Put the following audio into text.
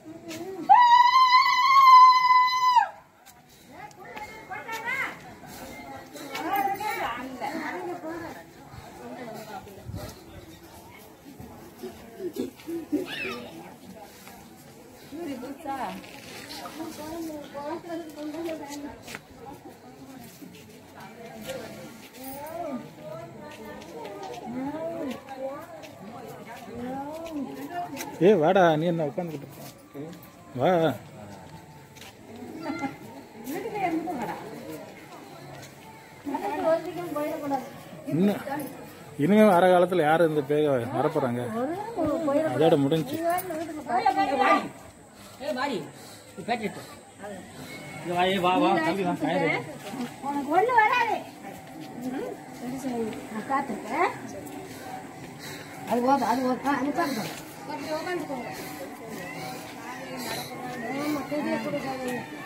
ஏ வாடா நீ என்ன உட்காந்துக்கிட்டு இருக்க? வா இன்னும் இனிமே வர காலத்துல யாரு இந்த பேய வரப்போறாங்க அதோட முடிஞ்சு ஏய் வாடி நீ பேட்டிட்டு இங்க வா ஏய் வா வா தம்பி வா கயிறு எடு. உனக்கு ஒண்ணு வராது நான் காத்திருக்கேன் அது போதும் அது போதும் ஆ, உட்காந்துக்கோ ஆமா, கையில கொடுக்காதீங்க.